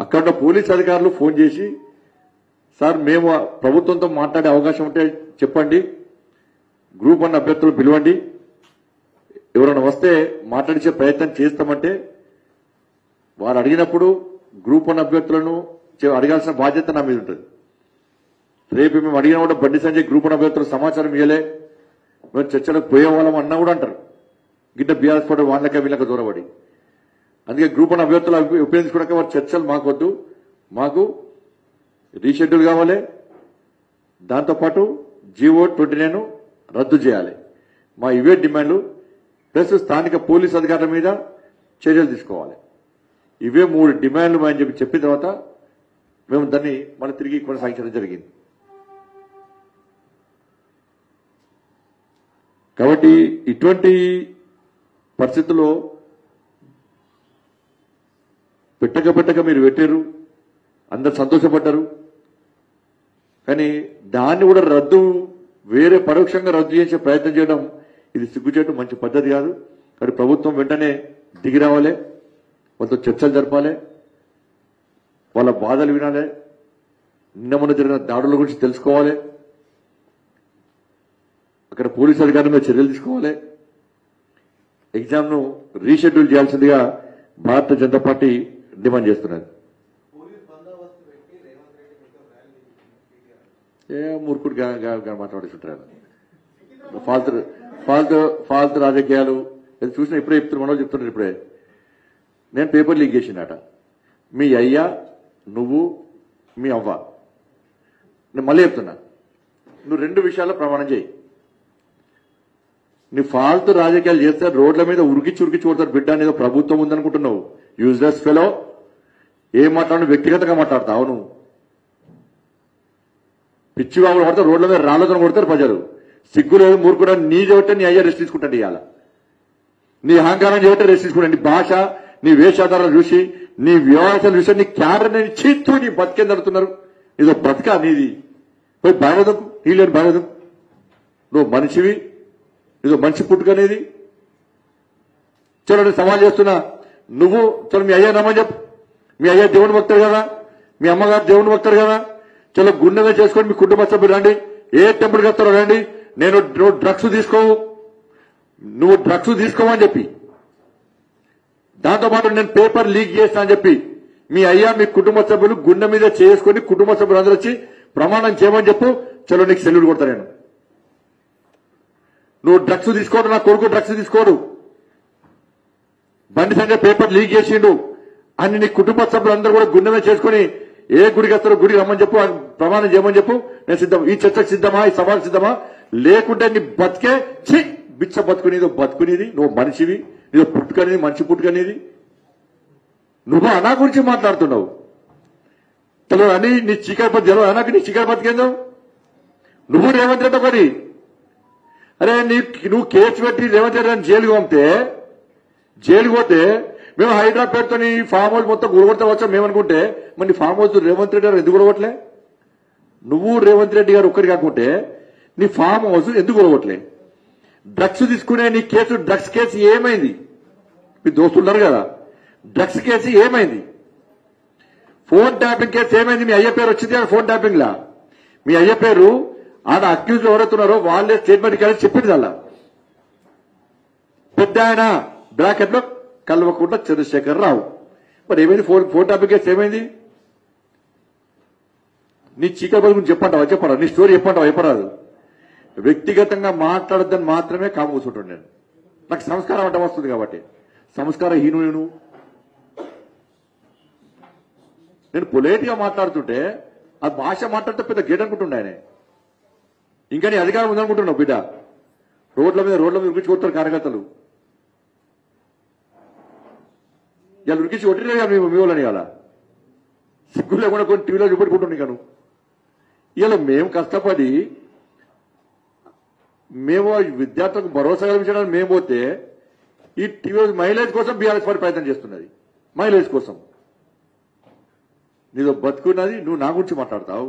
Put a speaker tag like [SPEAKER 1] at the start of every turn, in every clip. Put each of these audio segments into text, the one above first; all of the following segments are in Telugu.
[SPEAKER 1] అక్కడ ఉన్న పోలీస్ అధికారులు ఫోన్ చేసి సార్ మేము ప్రభుత్వంతో మాట్లాడే అవకాశం ఉంటే చెప్పండి గ్రూప్ వన్ అభ్యర్థులు పిలవండి ఎవరైనా వస్తే మాట్లాడించే ప్రయత్నం చేస్తామంటే వారు అడిగినప్పుడు గ్రూప్ వన్ అభ్యర్థులను చె- అడగాల్సిన బాధ్యత నా మీద ఉంటుంది రేపు మేము అడిగిన కూడా బండి సంజయ్ గ్రూప్ వన్ అభ్యర్థులు సమాచారం ఇవ్వలే మేము చర్చలకు పోయేవాళ్ళం అన్నా కూడా అంటారు గిట్ట బీఆర్ఎస్ పార్టీ వాళ్ళకే వీళ్ళకి దూరపడి అందుకే గ్రూప్ వన్ అభ్యర్థులు అభి- ఉపయోగించుకోవడానికి వారి చర్చలు మాకు వద్దు మాకు రీషెడ్యూల్ కావాలి దాంతోపాటు జీవో ట్వంటీ నైన్ రద్దు చేయాలి మా ఇవే డిమాండ్లు ప్లస్ స్థానిక పోలీస్ అధికారుల మీద చర్యలు తీసుకోవాలి ఇవే మూడు డిమాండ్లు అని చెప్పి చెప్పిన తర్వాత మేము దాన్ని మళ్ళీ తిరిగి కొనసాగించడం జరిగింది కాబట్టి ఇటువంటి పరిస్థితుల్లో పెట్టక పెట్టక మీరు పెట్టారు అందరు సంతోషపడ్డారు కానీ దాన్ని కూడా రద్దు వేరే పరోక్షంగా రద్దు చేసే ప్రయత్నం చేయడం ఇది సిగ్గుచేయడం మంచి పద్ధతి కాదు కానీ ప్రభుత్వం వెంటనే దిగి రావాలి వాళ్ళతో చర్చలు జరపాలి వాళ్ళ బాధలు వినాలి నిన్న మొన్న జరిగిన దాడుల గురించి తెలుసుకోవాలి అక్కడ పోలీసు అధికారుల మీద చర్యలు తీసుకోవాలి ఎగ్జామ్ ను రీషెడ్యూల్ చేయాల్సిందిగా భారతీయ జనతా పార్టీ డిమాండ్ చేస్తున్నది
[SPEAKER 2] పోలీస్ బందోబస్తు పెట్టి రేవంత్ రెడ్డి మీతో ర్యాలీ చేయించారు
[SPEAKER 1] ఏ మూర్ఖుడు గా- గా- గా మాట్లాడుతుంటారు ఫాల్తు ఫాల్తు ఫాల్తు రాజకీయాలు అది చూసిన ఇప్పుడే చెప్తున్నారు మనోళ్ళు చెప్తున్నారు ఇప్పుడే నేను పేపర్ లీక్ చేసిందట మీ అయ్యా నువ్వు మీ అవ్వ నేను మళ్ళీ చెప్తున్నా నువ్వు రెండు విషయాల్లో ప్రమాణం చేయి నీ ఫాల్తు రాజకీయాలు చేస్తే రోడ్ల మీద ఉరికిచ్చి ఉరికిచ్చి కొడతారు బిడ్డ అనేది ప్రభుత్వం ఉందనుకుంటున్నావు యూజ్లెస్ ఫెలో ఏం మాట్లాడు వ్యక్తిగతంగా మాట్లాడతావు నువ్వు పిచ్చి బాబులు కొడతారు రోడ్ల మీద రాళ్లతో కొడతారు ప్రజలు సిగ్గు లేదు మూర్ఖుడు నీ చెబితే నీ అయ్యా రెస్ట్ తీసుకుంటాడు ఇవాళ నీ అహంకారం చెబితే రెస్ట్ తీసుకుంటాడు నీ భాష నీ వేషాధారాలు చూసి నీ వ్యవహారాలు చూసి నీ క్యారెట్ నేను చీత్తు నీ బతికేం జరుగుతున్నారు ఇదో బతక నీది పోయి బాగోదకు నీ లేని బాగోదకు నువ్వు మనిషివి ఇదో మనిషి పుట్టుకనేది చలో నేను సవాల్ చేస్తున్నా నువ్వు చలో మీ అయ్యా నమ్మని చెప్పు మీ అయ్యా దేవుని భక్తుడు కదా మీ అమ్మగారు దేవుని భక్తుడు కదా చలో గుండెగా చేసుకొని మీ కుటుంబ సభ్యులు రండి ఏ టెంపుల్కి వస్తారో రండి నేను నువ్వు డ్రగ్స్ తీసుకోవు నువ్వు డ్రగ్స్ తీసుకోమని చెప్పి దాంతోపాటు నేను పేపర్ లీక్ చేస్తా అని చెప్పి మీ అయ్యా మీ కుటుంబ సభ్యులు గుండె మీద చేసుకొని కుటుంబ సభ్యులు అందరూ వచ్చి ప్రమాణం చేయమని చెప్పు చలో నీకు సెల్యూట్ కొడతా నేను నువ్వు డ్రగ్స్ తీసుకోడు నా కొడుకు డ్రగ్స్ తీసుకోడు బండి సంజయ్ పేపర్ లీక్ చేసిండు అని నీ కుటుంబ సభ్యులందరూ కూడా గుండె మీద చేసుకుని ఏ గుడికి వస్తారో గుడికి రమ్మని చెప్పు ఆ ప్రమాణం చేయమని చెప్పు నేను సిద్ధం ఈ చర్చకు సిద్ధమా ఈ సవాల్ సిద్ధమా లేకుంటే నీ బతికే ఛీ బిచ్చ బతుకునేది బతుకునేది నువ్వు మనిషివి నీదో పుట్టుకనేది మనిషి పుట్టుకనేది నువ్వు అనా గురించి మాట్లాడుతున్నావు తెలియదు అని నీ చీకటి బతి తెలియదు అనాకి నీ చీకటి బతికేందో నువ్వు రేవంత్ రెడ్డి ఒకటి అరే నీ నువ్వు కేసు పెట్టి రేవంత్ రెడ్డి అని జైలుకి పంపితే జైలుకి పోతే మేము హైదరాబాద్ తో ఫామ్ హౌస్ మొత్తం గురగొడతా వచ్చాం మేమనుకుంటే మరి నీ ఫామ్ హౌస్ రేవంత్ రెడ్డి గారు ఎందుకు గురగొట్టలే నువ్వు రేవంత్ రెడ్డి గారు ఒక్కరి కాకుంటే నీ ఫామ్ హౌస్ ఎందుకు గురగొట్టలే డ్రగ్స్ తీసుకునే నీ కేసు డ్రగ్స్ కేసు ఏమైంది మీ దోస్తులు ఉన్నారు కదా డ్రగ్స్ కేసు ఏమైంది ఫోన్ ట్యాపింగ్ కేసు ఏమైంది మీ అయ్య పేరు వచ్చింది ఆ ఫోన్ ట్యాపింగ్ లా మీ అయ్య పేరు ఆడ అక్యూజ్ ఎవరైతున్నారో వాళ్ళే స్టేట్మెంట్ కలిసి చెప్పింది అలా పెద్ద ఆయన బ్రాకెట్ లో కల్వకుండా చంద్రశేఖర్ రావు మరి ఏమైంది ఫోన్ ఫోన్ టాపిక్ కేసు ఏమైంది నీ చీకటి బతుకు గురించి చెప్పంటావా చెప్పరా నీ స్టోరీ చెప్పంటావా చెప్పరాదు వ్యక్తిగతంగా మాట్లాడద్దని మాత్రమే కాము కూర్చుంటాను నేను నాకు సంస్కారం అంటే వస్తుంది కాబట్టి సంస్కార హీనుడు నేను పొలేట్ గా మాట్లాడుతుంటే ఆ భాష మాట్లాడితే పెద్ద గేట్ అనుకుంటుండే ఆయన ఇంకా నీ అధికారం ఉందనుకుంటున్నావు బిడ్డ రోడ్ల మీద రోడ్ల మీద ఉరికించి కొడతారు కార్యకర్తలు ఇలా ఉరికించి కొట్టిరే కదా మేము మీ వాళ్ళని ఇలా సిగ్గు లేకుండా కొన్ని టీవీలో చూపెట్టుకుంటున్నాం ఇక నువ్వు ఇలా మేము కష్టపడి మేము విద్యార్థులకు భరోసా కల్పించడానికి మేము పోతే ఈ టీవీ మైలేజ్ కోసం బీఆర్ఎస్ పార్టీ ప్రయత్నం చేస్తున్నది మైలేజ్ కోసం నీదో బతుకున్నది నువ్వు నా గురించి మాట్లాడతావు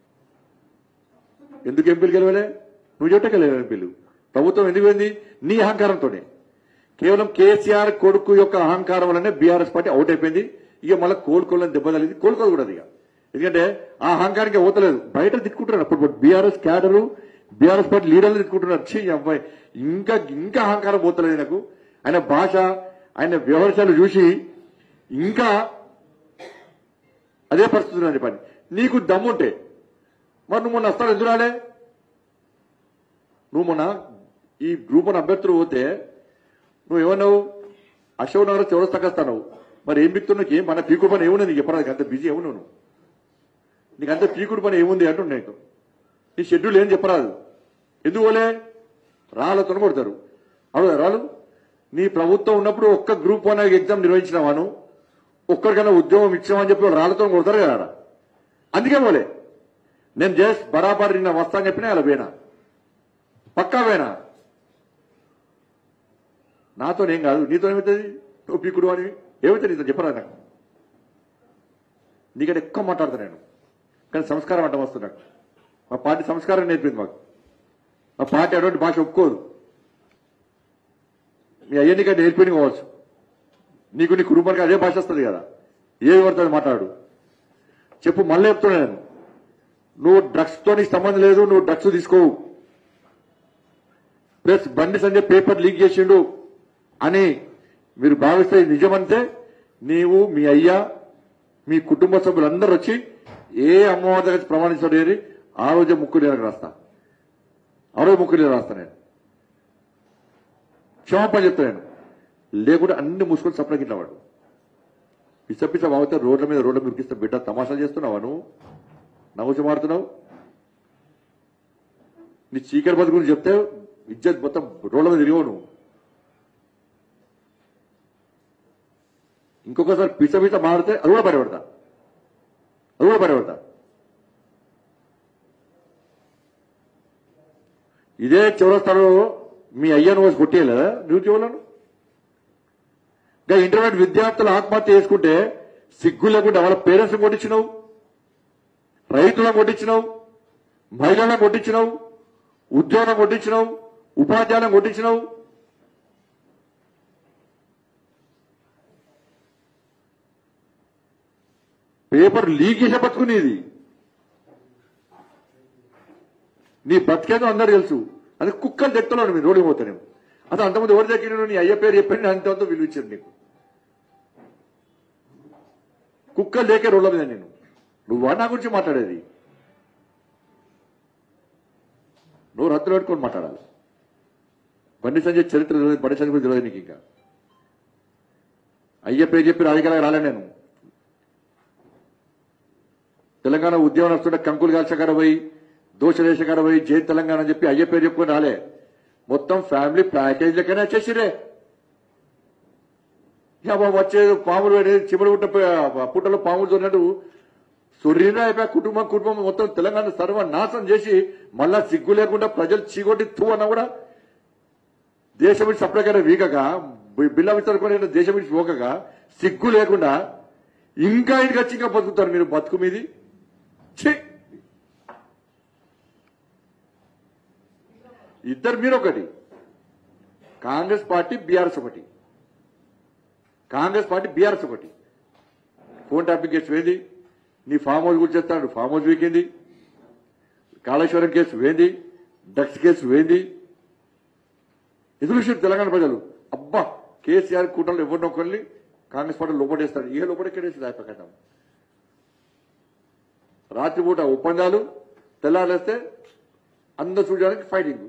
[SPEAKER 1] ఎందుకు ఎంపీలు గెలవలే నువ్వు చెట్ట గెలవలే ఎంపీలు ప్రభుత్వం ఎందుకు పోయింది నీ అహంకారంతోనే కేవలం కేసీఆర్ కొడుకు యొక్క అహంకారం వల్లనే బీఆర్ఎస్ పార్టీ అవుట్ అయిపోయింది ఇక మళ్ళీ కోలుకోలేని దెబ్బ తగిలింది కోలుకోదు కూడా అది ఇక ఎందుకంటే ఆ అహంకారానికి పోతలేదు బయట తిట్టుకుంటున్నారు అప్పుడు బీఆర్ఎస్ క్యాడరు బీఆర్ఎస్ పార్టీ లీడర్లు తిట్టుకుంటున్నారు ఛీ ఈ అబ్బాయి ఇంకా ఇంకా అహంకారం పోతలేదు నాకు ఆయన భాష ఆయన వ్యవహారాలు చూసి ఇంకా అదే పరిస్థితి ఉన్నది పని నీకు దమ్ముంటే మరి నువ్వు మొన్న వస్తాను ఎందుకు రాలే నువ్వు మొన్న ఈ గ్రూప్ వన్ అభ్యర్థులు పోతే నువ్వు ఏమన్నావు అశోక్ నగర్ చౌరస్తాకొస్తాను మరి ఏం బిక్తున్నావు నీకు ఏం మన పీకుడు పని ఏముంది నీకు చెప్పరా నీకు అంత బిజీ ఏమున్నావు నువ్వు నీకు అంత పీకుడు పని ఏముంది అంటున్నా నీకు నీ షెడ్యూల్ ఏం చెప్పరాదు ఎందుకు పోలే రాళ్ళతో కొడతారు అవును రాళ్ళు నీ ప్రభుత్వం ఉన్నప్పుడు ఒక్క గ్రూప్ వన్ ఎగ్జామ్ నిర్వహించినావాను ఒక్కరికైనా ఉద్యోగం ఇచ్చామని చెప్పి వాళ్ళు రాళ్ళతో కొడతారు కదా ఆడ. అందుకే పోలే నేను జస్ట్ బరాబర్ నిన్న వస్తా అని చెప్పినా అలా పోయినా పక్కా పోయినా నాతో ఏం కాదు నీతో ఏమవుతుంది నువ్వు పీకుడు అని ఏమవుతుంది నీతో చెప్పరా నాకు నీకంటే ఎక్కువ మాట్లాడతా నేను కానీ సంస్కారం అంటే వస్తుంది నాకు మా పార్టీ సంస్కారం నేర్పింది మాకు మా పార్టీ అటువంటి భాష ఒప్పుకోదు మీ అయ్యనిక నేర్పిని కావచ్చు నీకు నీ కుటుంబానికి అదే భాష వస్తుంది కదా ఏమి పడుతుంది మాట్లాడు చెప్పు మళ్ళీ చెప్తున్నా నేను నువ్వు డ్రగ్స్ తో నీకు సంబంధం లేదు నువ్వు డ్రగ్స్ తీసుకోవు ప్లస్ బండి సంజయ్ పేపర్ లీక్ చేసిండు అని మీరు భావిస్తే ఇది నిజమంటే నీవు మీ అయ్యా మీ కుటుంబ సభ్యులందరూ వచ్చి ఏ అమ్మవారి దగ్గర ప్రమాణించడం ఆ రోజే ముక్కు నీరకు రాస్తా ఆ రోజు ముక్కు నీరు రాస్తా నేను క్షమాపణ చెప్తాను లేకుంటే అన్ని మూసుకొని సప్లకి ఇట్లా వాడు పిచ్చ పిచ్చ వాగితే రోడ్ల మీద రోడ్ల మీద ఉరికిస్తే బిడ్డ తమాషా చేస్తున్నావా నువ్వు నవ్వుచి మారుతున్నావు నీ చీకటి బతుకు గురించి చెప్తే ఇజ్జత్ మొత్తం రోడ్ల మీద తిరిగవు నువ్వు ఇంకొకసారి పిచ్చ పిచ్చ మారితే అది కూడా పడబడతా అది కూడా పడబడతా ఇదే చివరస్థానంలో మీ అయ్యను వచ్చి కొట్టేయలేదా నువ్వు చెవులను ఇంకా ఇంటర్మీడియట్ విద్యార్థులు ఆత్మహత్య చేసుకుంటే సిగ్గు లేకుండా వాళ్ళ పేరెంట్స్ కొట్టించినావు రైతులను కొట్టించినావు మహిళలను కొట్టించినావు ఉద్యోగం కొట్టించినావు ఉపాధ్యాయులను కొట్టించినావు పేపర్ లీక్ చేసే బతుకునేది నీ బతికేదో అందరు తెలుసు అది కుక్కలు తెత్తలో మీరు రోడ్డు పోతానేమో అసలు అంతమంది ఎవరి దగ్గర నీ అయ్య పేరు చెప్పండి అంతంతో విలువ ఇచ్చారు నీకు కుక్కలు లేకే రోడ్ల మీద నేను నువ్వా నా గురించి మాట్లాడేది నువ్వు రద్దులు పెట్టుకొని మాట్లాడాలి బండి సంజయ్ చరిత్ర తెలియదు బండి సంజయ్ గురించి తెలియదు నీకు ఇంకా అయ్య పేరు చెప్పి రాజకీయాలకు రాలే నేను తెలంగాణ ఉద్యమం వస్తుంటే కంకులు కాల్చకాడ పోయి దోషదేశకాడ పోయి జై తెలంగాణ అని చెప్పి అయ్య పేరు చెప్పుకొని రాలే మొత్తం ఫ్యామిలీ ప్యాకేజ్ లెక్కనే వచ్చేసిరే ఇక బాబు వచ్చేది పాములు అనేది చిమలు పుట్ట పుట్టలో పాములు చూడినట్టు సొర్రీనా అయిపోయా కుటుంబం కుటుంబం మొత్తం తెలంగాణ సర్వ నాశనం చేసి మళ్ళా సిగ్గు లేకుండా ప్రజలు చీకొట్టి తూ అన్నా కూడా దేశం విడిచి సప్లైకర వీకగా బి- బిల్ల విస్తరుకొని దేశం విడిచి పోకగా సిగ్గు లేకుండా ఇంకా ఇంటికి వచ్చి ఇంకా బతుకుతారు మీరు బతుకు మీది ఛీ! ఇద్దరు మీరు ఒకటి కాంగ్రెస్ పార్టీ బీఆర్ఎస్ ఒకటి కాంగ్రెస్ పార్టీ బీఆర్ఎస్ ఒకటి ఫోన్ ట్యాపింగ్ కేసు వేంది నీ ఫామ్ హౌస్ గురించి చేస్తాడు ఫామ్ హౌస్ వీకింది కాళేశ్వరం కేసు వేంది డ్రగ్స్ కేసు వేంది ఎదురు చూశారు తెలంగాణ ప్రజలు అబ్బా కేసీఆర్ కూటమిలో ఎవరినో ఒకరిని కాంగ్రెస్ పార్టీ లోపడేస్తాడు ఏ లోపడెక్కడేసి దాపకటం రాత్రిపూట ఒప్పందాలు తెల్లారేస్తే అందరు చూడడానికి ఫైటింగ్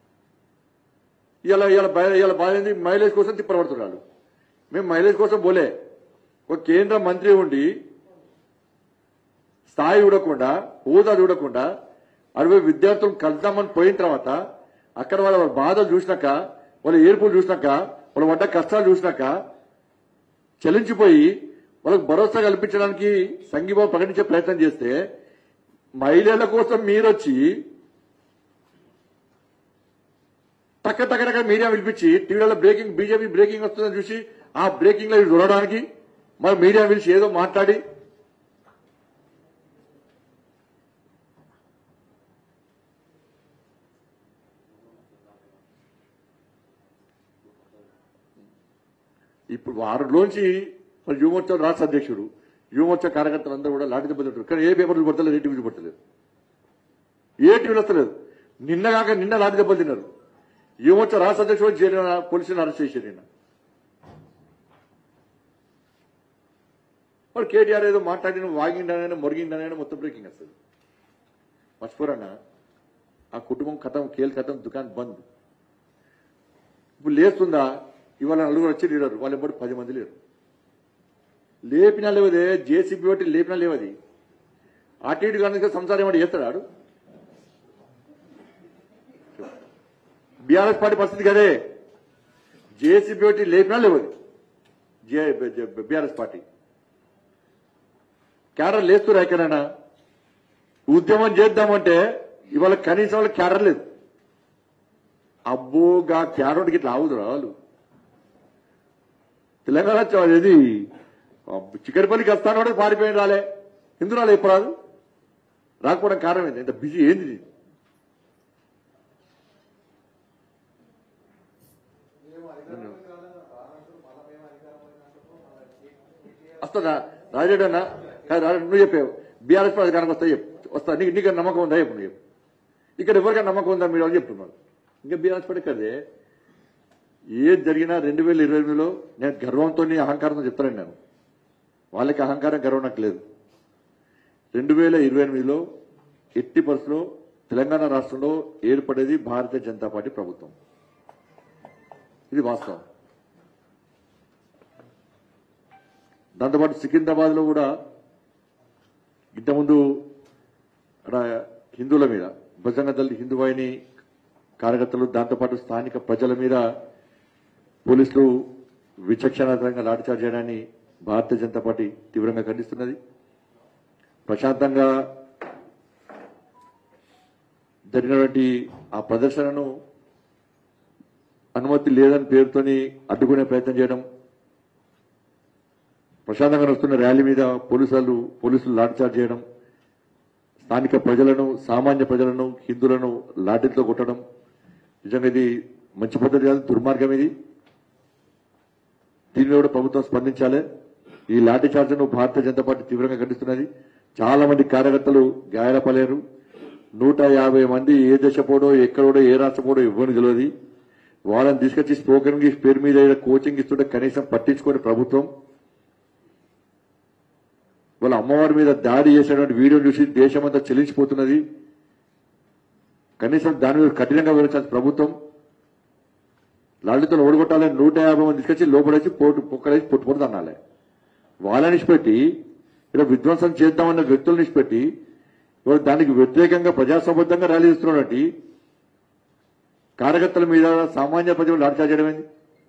[SPEAKER 1] ఇలా ఇలా ఇలా బాధ మైలేజ్ కోసం తిప్పబడుతున్నారు మేము మైలేజ్ కోసం పోలే ఒక కేంద్ర మంత్రి ఉండి స్థాయి చూడకుండా హోదా చూడకుండా అరవై విద్యార్థులను కలుద్దామని పోయిన తర్వాత అక్కడ వాళ్ళ వాళ్ళ బాధలు చూసినాక వాళ్ళ ఏర్పులు చూసినాక వాళ్ళ పడ్డ కష్టాలు చూసినాక చలించిపోయి వాళ్ళకు భరోసా కల్పించడానికి సంఘీభావం ప్రకటించే ప్రయత్నం చేస్తే మహిళల కోసం మీరొచ్చి టక్క టక్క టక్క మీడియా పిలిపించి టీవీలలో బ్రేకింగ్ బీజేపీ బ్రేకింగ్ వస్తుందని చూసి ఆ బ్రేకింగ్ లో ఇవి చూడడానికి మరి మీడియా పిలిచి ఏదో మాట్లాడి ఇప్పుడు వారిలోంచి మరి యువమోర్చా రాష్ట్ర అధ్యక్షుడు యువమోర్చా కార్యకర్తలు అందరూ కూడా లాఠీ దెబ్బ తింటారు కానీ ఏ పేపర్లు పడతలేదు ఏ టీవీలు పడతలేదు ఏ టీవీలు వస్తలేదు నిన్న కాక నిన్న లాఠీ దెబ్బలు తిన్నారు యువమోర్చా రాష్ట్ర అధ్యక్షుడు జైలు పోలీసులను అరెస్ట్ చేశారు నిన్న మరి కేటీఆర్ ఏదో మాట్లాడిన వాగిండనైనా మొరిగిండనైనా మొత్తం బ్రేకింగ్ వస్తుంది మర్చిపోరన్నా ఆ కుటుంబం కథం కేల్ కథం దుకాన్ బంద్ ఇప్పుడు లేస్తుందా ఇవాళ నలుగురు వచ్చి లేరు వాళ్ళు ఎప్పుడు పది మంది లేరు లేపినా లేవదే జేసీబీ బట్టి లేపినా లేవది అటు ఇటు కనుక సంసారం ఏమంటే చేస్తాడు ఆడు బీఆర్ఎస్ పార్టీ పరిస్థితి కదే జేసీబీ బట్టి లేపినా లేవది బీఆర్ఎస్ పార్టీ క్యాడర్ లేస్తురా ఎక్కడైనా ఉద్యమం చేద్దామంటే ఇవాళ కనీసం వాళ్ళకి క్యాడర్ లేదు అబ్బోగా క్యాడర్కి ఇట్లా ఆవుదురా వాళ్ళు తెలంగాణ చ- ఇది చిక్కడిపల్లికి వస్తాను కూడా పారిపోయిన రాలే ఎందుకు రాలే ఎప్పుడు రాదు రాకపోవడం కారణం ఏంటి ఇంత బిజీ ఏంది ఇది?
[SPEAKER 2] మేము అధికారంలో కాదని రానప్పుడు మళ్ళా మేము అధికారంలో అంటున్నాం మళ్ళా కేటీఆర్
[SPEAKER 1] వస్తుందా రాజేడు అన్న కాదు రాజు నువ్వు చెప్పావు బీఆర్ఎస్ పార్టీ అధికారానికి వస్తా చెప్పు వస్తా నీకు నీకు నమ్మకం ఉందా చెప్పు నువ్వు చెప్పు ఇక్కడ ఎవరికైనా నమ్మకం ఉందా మీరు అని చెప్తున్నారు ఇంకా బీఆర్ఎస్ పార్టీ కదే ఏది జరిగినా రెండు వేల ఇరవై ఎనిమిదిలో నేను గర్వంతో అహంకారంతో చెప్తాను నేను వాళ్ళకి అహంకారం గర్వం నాకు లేదు రెండు వేల ఇరవై ఎనిమిదిలో ఎట్టి పరిస్థితిలో తెలంగాణ రాష్ట్రంలో ఏర్పడేది భారతీయ జనతా పార్టీ ప్రభుత్వం ఇది వాస్తవం దాంతోపాటు సికింద్రాబాద్ లో కూడా ఇంతకుముందు అక్కడ హిందువుల మీద బజరంగ దళ హిందూ వాహిని కార్యకర్తలు దాంతోపాటు స్థానిక ప్రజల మీద పోలీసులు విచక్షణాతరంగా లాఠీచార్జ్ చేయడాన్ని భారతీయ జనతా పార్టీ తీవ్రంగా ఖండిస్తున్నది ప్రశాంతంగా జరిగినటువంటి ఆ ప్రదర్శనను అనుమతి లేదని పేరుతోని అడ్డుకునే ప్రయత్నం చేయడం ప్రశాంతంగా వస్తున్న ర్యాలీ మీద పోలీసులు పోలీసులు లాఠీచార్జ్ చేయడం స్థానిక ప్రజలను సామాన్య ప్రజలను హిందువులను లాఠీలతో కొట్టడం నిజంగా ఇది మంచి పద్ధతి కాదు దుర్మార్గం ఇది దీనిలో కూడా ప్రభుత్వం స్పందించాలి ఈ లాఠీ చార్జ్ను భారతీయ జనతా పార్టీ తీవ్రంగా ఖండిస్తున్నది చాలా మంది కార్యకర్తలు గాయాలపలేరు నూట యాభై మంది ఏ దశ పోడో ఎక్కడోడో ఏ రాష్ట్ర పోడో ఇవ్వని తెలియదు వాళ్ళని తీసుకొచ్చి స్పోకెన్ ఇంగ్లీష్ పేరు మీద ఈడ కోచింగ్ ఇస్తుంటే కనీసం పట్టించుకొని ప్రభుత్వం వాళ్ళ అమ్మవారి మీద దాడి చేసేటువంటి వీడియో చూసి దేశమంతా చెల్లించిపోతున్నది కనీసం దాని మీద కఠినంగా వివరించాల్సిన ప్రభుత్వం లాలితో ఓడగొట్టాలని నూట యాభై మంది తీసుకొచ్చి లోపలేసి పోటు పొక్కలేసి పొట్టు పొట్టు అనాలి వాళ్ళని నిష్పెట్టి ఇలా విధ్వంసం చేద్దామన్న వ్యక్తులను నిష్పెట్టి ఇవాళ దానికి వ్యతిరేకంగా ప్రజాసంబద్ధంగా ర్యాలీ చేస్తున్నటువంటి కార్యకర్తల మీద సామాన్య ప్రజలు లాఠీ చేయడం ఏంది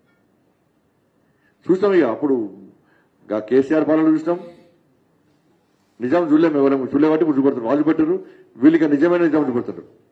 [SPEAKER 1] చూస్తాం ఇక అప్పుడు గా కేసీఆర్ పాలన చూసినాం నిజాం చూడలేము ఎవరేమో చూడలేబట్టి ఇప్పుడు చూపెడతారు వాళ్ళు పెట్టారు వీళ్ళకి నిజమైన నిజాం చూపెడతారు